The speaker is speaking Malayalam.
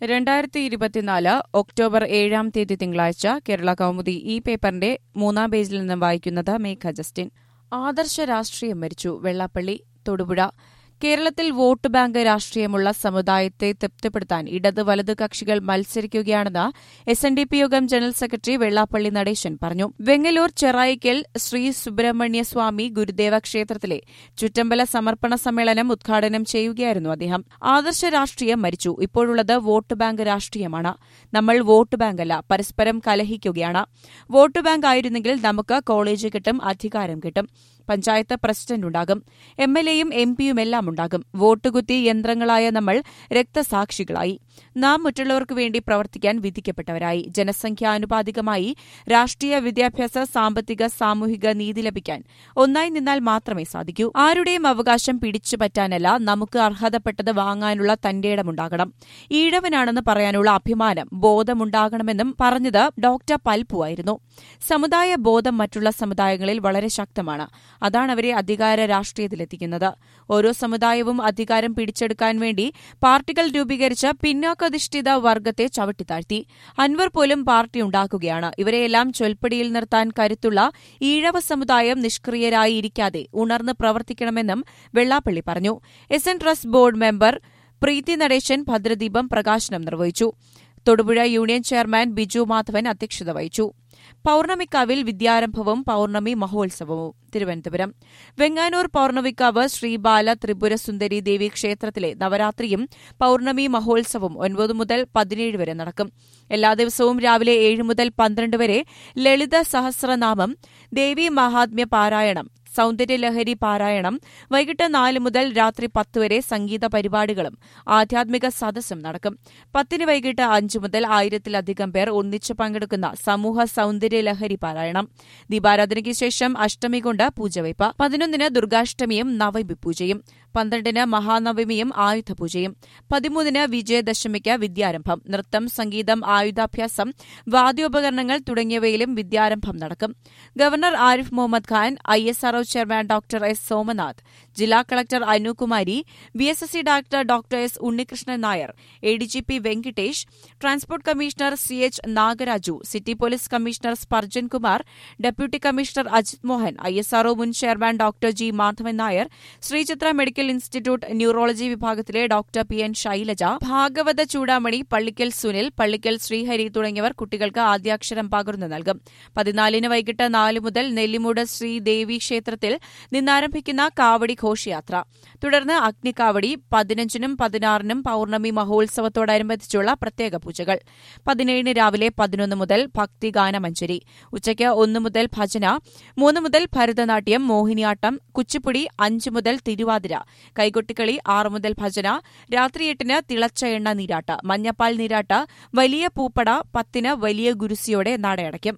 രണ്ടായിരത്തി ഇരുപത്തിനാല് ഒക്ടോബർ ഏഴാം തീയതി തിങ്കളാഴ്ച കേരള കൗമുദി ഈ പേപ്പറിന്റെ മൂന്നാം പേജിൽ നിന്നും വായിക്കുന്നത് മേഘ ജസ്റ്റിൻ ആദർശ രാഷ്ട്രീയം മരിച്ചു വെള്ളാപ്പള്ളി തൊടുപുഴ കേരളത്തിൽ വോട്ട് ബാങ്ക് രാഷ്ട്രീയമുള്ള സമുദായത്തെ തൃപ്തിപ്പെടുത്താൻ ഇടത് വലത് കക്ഷികൾ മത്സരിക്കുകയാണെന്ന് എസ് എൻ ഡി പി യോഗം ജനറൽ സെക്രട്ടറി വെള്ളാപ്പള്ളി നടേശൻ പറഞ്ഞു വെങ്ങലൂർ ചെറായിക്കൽ ശ്രീ സുബ്രഹ്മണ്യസ്വാമി ഗുരുദേവ ക്ഷേത്രത്തിലെ ചുറ്റമ്പല സമർപ്പണ സമ്മേളനം ഉദ്ഘാടനം ചെയ്യുകയായിരുന്നു അദ്ദേഹം ആദർശ രാഷ്ട്രീയം മരിച്ചു ഇപ്പോഴുള്ളത് വോട്ട് ബാങ്ക് രാഷ്ട്രീയമാണ് നമ്മൾ വോട്ട് ബാങ്കല്ല പരസ്പരം കലഹിക്കുകയാണ് വോട്ട് ബാങ്ക് ആയിരുന്നെങ്കിൽ നമുക്ക് കോളേജ് കിട്ടും അധികാരം കിട്ടും പഞ്ചായത്ത് പ്രസിഡന്റ് ഉണ്ടാകും എം എൽ എയും എം പിയുമെല്ലാം ഉണ്ടാകും വോട്ടുകുത്തി യന്ത്രങ്ങളായ നമ്മൾ രക്തസാക്ഷികളായി നാം മറ്റുള്ളവർക്ക് വേണ്ടി പ്രവർത്തിക്കാൻ വിധിക്കപ്പെട്ടവരായി ജനസംഖ്യാനുപാതികമായി രാഷ്ട്രീയ വിദ്യാഭ്യാസ സാമ്പത്തിക സാമൂഹിക നീതി ലഭിക്കാൻ ഒന്നായി നിന്നാൽ മാത്രമേ സാധിക്കൂ ആരുടെയും അവകാശം പിടിച്ചു പറ്റാനല്ല നമുക്ക് അർഹതപ്പെട്ടത് വാങ്ങാനുള്ള തന്റെ ഇടമുണ്ടാകണം ഈഴവനാണെന്ന് പറയാനുള്ള അഭിമാനം ബോധമുണ്ടാകണമെന്നും പറഞ്ഞത് ഡോക്ടർ പൽപ്പുവായിരുന്നു സമുദായ ബോധം മറ്റുള്ള സമുദായങ്ങളിൽ വളരെ ശക്തമാണ് അതാണ് അവരെ അധികാര രാഷ്ട്രീയത്തിലെത്തിക്കുന്നത് ഓരോ സമുദായവും അധികാരം പിടിച്ചെടുക്കാൻ വേണ്ടി പാർട്ടികൾ രൂപീകരിച്ച പിന്നാക്കധിഷ്ഠിത വർഗത്തെ ചവിട്ടിത്താഴ്ത്തി അൻവർ പോലും പാർട്ടി ഉണ്ടാക്കുകയാണ് ഇവരെയെല്ലാം ചൊൽപ്പടിയിൽ നിർത്താൻ കരുത്തുള്ള ഈഴവ സമുദായം നിഷ്ക്രിയരായി ഇരിക്കാതെ ഉണർന്ന് പ്രവർത്തിക്കണമെന്നും വെള്ളാപ്പള്ളി പറഞ്ഞു S N trust board member Preethi Natesan ഭദ്രദീപം പ്രകാശനം നിർവഹിച്ചു തൊടുപുഴ യൂണിയൻ ചെയർമാൻ ബിജു മാധവൻ അധ്യക്ഷത വഹിച്ചു പൌർണമിക്കാവിൽ വിദ്യാരംഭവും പൌർണമി മഹോത്സവവും തിരുവനന്തപുരം വെങ്ങാനൂർ പൌർണമിക്കാവ് ശ്രീബാല ത്രിപുര സുന്ദരി ദേവി ക്ഷേത്രത്തിലെ നവരാത്രിയും പൌർണമി മഹോത്സവവും ഒൻപത് മുതൽ പതിനേഴ് വരെ നടക്കും എല്ലാ ദിവസവും രാവിലെ ഏഴ് മുതൽ പന്ത്രണ്ട് വരെ ലളിത സഹസ്രനാമം ദേവി മഹാത്മ്യ പാരായണം സൌന്ദര്യലഹരി പാരായണം വൈകിട്ട് നാല് മുതൽ രാത്രി പത്ത് വരെ സംഗീത പരിപാടികളും ആധ്യാത്മിക സദസ്സും നടക്കും പത്തിന് വൈകിട്ട് അഞ്ചു മുതൽ ആയിരത്തിലധികം പേർ ഒന്നിച്ചു പങ്കെടുക്കുന്ന സമൂഹ സൌന്ദര്യലഹരി പാരായണം ദീപാരാധനയ്ക്ക് ശേഷം അഷ്ടമി കൊണ്ട് പൂജവയ്പ് പതിനൊന്നിന് ദുർഗാഷ്ടമിയും നവമി പൂജയും പന്ത്രണ്ടിന് മഹാനവമിയും ആയുധപൂജയും പതിമൂന്നിന് വിജയദശമിക്ക് വിദ്യാരംഭം നൃത്തം സംഗീതം ആയുധാഭ്യാസം വാദ്യോപകരണങ്ങൾ തുടങ്ങിയവയിലും വിദ്യാരംഭം നടക്കും governor Arif Mohammad Khan I S R O chairman doctor S Somanath ജില്ലാ collector Anukumari B S S C director doctor S Unnikrishnan Nair A D G P Venkitesh transport commissioner C H Nagaraju city police commissioner Sparjan Kumar deputy commissioner Ajith Mohan I S R O മുൻ chairman doctor G Madhavan Nair Sreechitra medical institute neurology വിഭാഗത്തിലെ ഡോക്ടർ പി എൻ ശൈലജ ഭാഗവത ചൂടാമണി പള്ളിക്കൽ സുനിൽ പള്ളിക്കൽ ശ്രീഹരി തുടങ്ങിയവർ കുട്ടികൾക്ക് ആദ്യാക്ഷരം പകർന്നു നൽകും പതിനാലിന് വൈകിട്ട് നാല് മുതൽ നെല്ലിമൂട് ശ്രീ ദേവി ക്ഷേത്രത്തിൽ നിന്നാരംഭിക്കുന്ന കാവടി ഘോഷയാത്ര തുടർന്ന് അഗ്നിക്കാവടി പതിനഞ്ചിനും പതിനാറിനും പൌർണമി മഹോത്സവത്തോടനുബന്ധിച്ചുള്ള പ്രത്യേക പൂജകൾ പതിനേഴിന് രാവിലെ പതിനൊന്ന് മുതൽ ഭക്തിഗാനമഞ്ജരി ഉച്ചയ്ക്ക് ഒന്ന് മുതൽ ഭജന മൂന്ന് മുതൽ ഭരതനാട്യം മോഹിനിയാട്ടം കുച്ചിപ്പുടി അഞ്ച് മുതൽ തിരുവാതിര കൈകൊട്ടിക്കളി ആറ് മുതൽ ഭജന രാത്രി എട്ടിന് തിളച്ച എണ്ണ നീരാട്ട് മഞ്ഞപ്പാൽ നീരാട്ട് വലിയ പൂപ്പട പത്തിന് വലിയ ഗുരുസിയോടെ നടയടയ്ക്കും